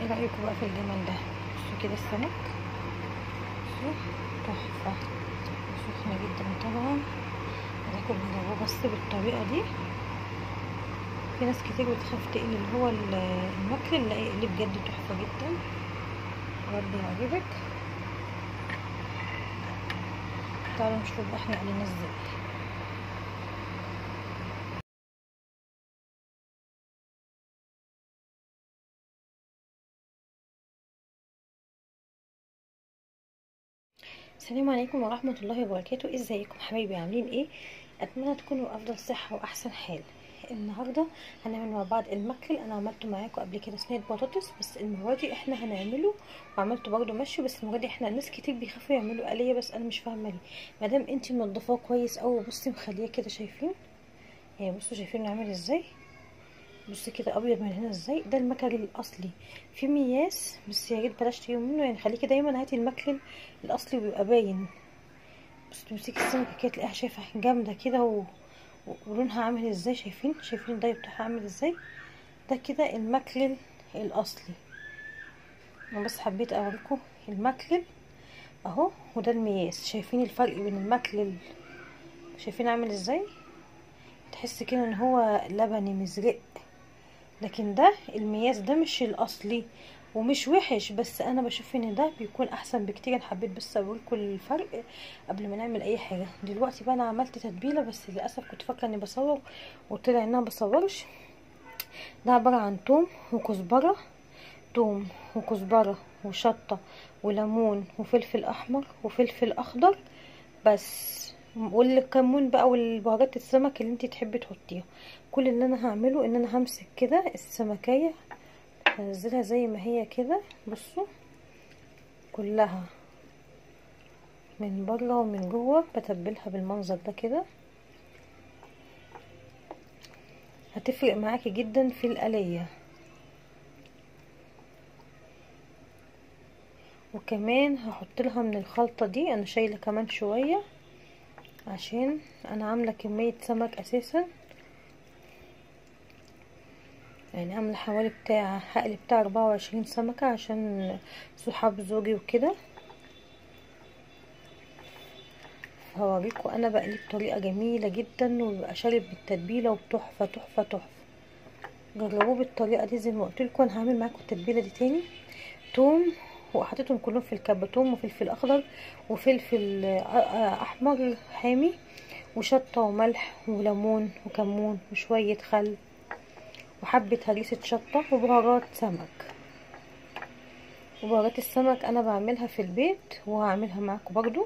ايه رايكم بقى في الجمال ده بصوا كده السمك بصوا تحفه سخنه جدا طبعا عايزاكم تجربوه بس بالطريقه دي في ناس كتير بتخاف تقلي اللي هو الماكريل لا اقليه بجد تحفه جدا بجد يعجبك تعالوا نشوف بقى احنا قلينا ازاي السلام عليكم ورحمة الله وبركاته ازيكم حبايبي عاملين ايه اتمنى تكونوا افضل صحة واحسن حال النهاردة هنعمل مع بعض المكل انا عملته معاكم قبل كده صينية بطاطس بس المرة دي احنا هنعمله وعملته برضو مشي بس المرة دي احنا ناس كتير بيخافوا يعملوا قلية بس انا مش فاهمة ليه مادام انتي منضفاه كويس اوي بصي مخليه كده شايفين يعني بصوا شايفين عامل ازاي بصي كده ابيض من هنا ازاي ده المكرل الاصلي في مياس بس يا ريت بلاش تجيبوا منه يعني خليكي دايما هاتي المكرل الاصلي بيبقى باين بس تمسكي السمكه كده تلاقيها شايفه جامده كده و... ولونها عامل ازاي شايفين شايفين الضي بتاعها عامل ازاي ده كده المكرل الاصلي انا بس حبيت اوريكم المكرل اهو وده المياس شايفين الفرق بين المكرل شايفين عامل ازاي تحس كده ان هو لبني مزرق لكن ده المياس ده مش الاصلي ومش وحش بس انا بشوف ان ده بيكون احسن بكتير انا حبيت بس اقولكم الفرق قبل ما نعمل اي حاجه دلوقتي بقى انا عملت تتبيله بس للاسف كنت فاكره اني بصور وطلع ان انا بصورش ده عباره عن توم وكزبره توم وكزبره وشطه وليمون وفلفل احمر وفلفل اخضر بس والكمون بقى والبهارات السمك اللي انت تحبي تحطيها كل اللي انا هعمله ان انا همسك كده السمكيه هنزلها زي ما هي كده بصوا كلها من بره ومن جوه بتبلها بالمنظر ده كده هتفرق معاكي جدا في القليه وكمان هحط لها من الخلطه دي انا شايله كمان شويه عشان انا عامله كميه سمك اساسا يعني عامله حوالي بتاع هقلي بتاع اربعة وعشرين سمكه عشان صحاب زوجي وكده هوريكم انا بقليه بطريقه جميله جدا وبيبقى شارب بالتتبيله وتحفه تحفه تحفه جربوه بالطريقه دي زي ما قلت لكم انا هعمل معاكم التتبيله دي تاني توم وحطيتهم كلهم في الكبه توم وفلفل اخضر وفلفل احمر حامي وشطه وملح وليمون وكمون وشويه خل وحبه هريسه شطه وبهارات سمك وبهارات السمك انا بعملها في البيت وهعملها معاكم برضو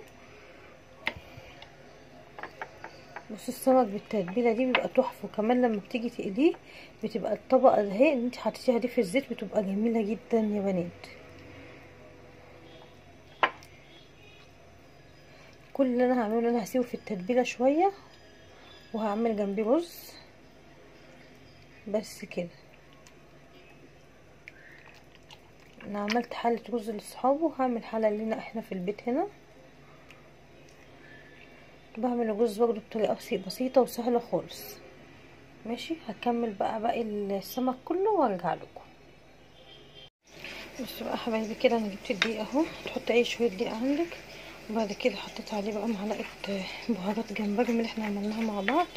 بصوا السمك بالتتبيله دي بيبقى تحفه وكمان لما بتيجي تقليه بتبقى الطبقه دهي اللي انت حطيتيها دي في الزيت بتبقى جميله جدا يا بنات كل اللي انا هعمله انا هسيبه في التتبيله شويه وهعمل جنبيه رز بس كده انا عملت حله رز لاصحابه وهعمل حله لنا احنا في البيت هنا بعمل الرز برضه بطريقه بسيطه وسهله خالص ماشي هكمل بقى باقي السمك كله وارجع لكم بصوا بقى حبايبي كده انا جبت الدقيق اهو تحط اي شويه دقيق عندك وبعد كده حطيت عليه بقى معلقه بهارات جمبري من اللي احنا عملناها مع بعض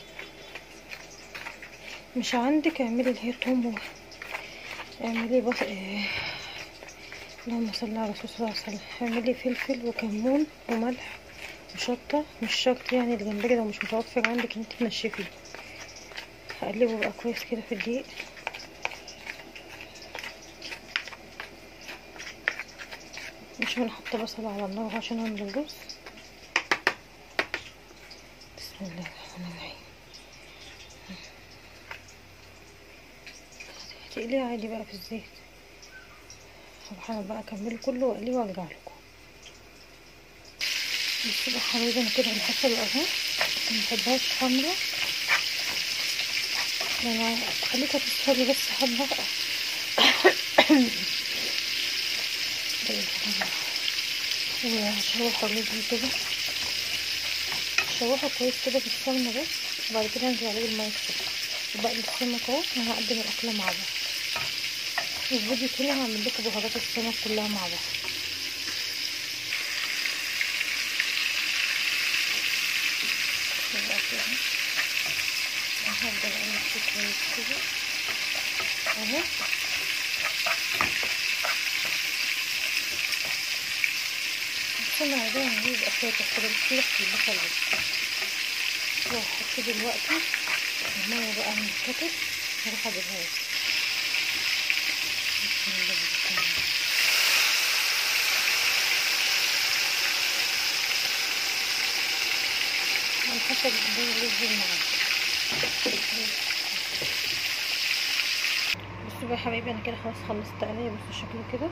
مش عندك اعملي اللي هي توم اعملي بص اه... اللهم صل على رسول الله صلى الله عليه وسلم اعملي فلفل وكمون وملح وشطه مش شرط يعني الجمبري لو مش متوفر عندك انت تنشفيه هقلبه بقى كويس كده في الدقيق مش هنحط بصل على النار عشان اعمل الرز بسم الله الرحمن الرحيم هتقليه عادي بقى في الزيت هحاول بقى اكمله كله واقليه وارجع لكم بصوا بقى حبايبي انا كده البصل اهو مبحبهاش حمرا انا خليتها تصفر بس حبه وهشوح الرز كده هشوحه كويس كده في السمنة بس وبعد كده هنزل عليه المية كده وبقلي السمك اهو وهقدم الأكلة مع بعض الفيديو تاني هعمل لكم بهارات السمك كلها مع بعض دلوقتي اهو هفضل اقلب فيه كويس كده اهو السمع ده يبقى فاتح كده بس ريحة البصل بس وهحط دلوقتي المية بقى من الكتل هروح اجيبها بسم الله الرحمن الرحيم على حسب الرز معاك بصوا بقى يا حبايبي انا كده خلاص خلصت تقليه بصوا شكله كده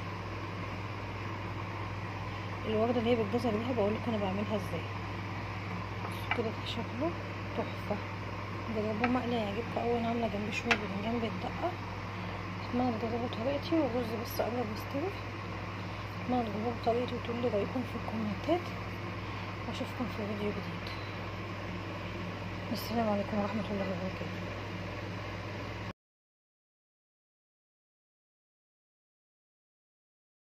الورده اللي هي بالجزر دي بقول لكم انا بعملها ازاي بصوا كده شكله تحفه جربوه مقلي هيعجبكم قوي انا عامله جنبيه شويه باذنجان بالدقه اتمنى تجربوا طريقتي والرز بس قرب يستوي اتمنى تجربوا طريقتي وتقولوا لي رايكم في الكومنتات واشوفكم في فيديو جديد السلام عليكم ورحمه الله وبركاته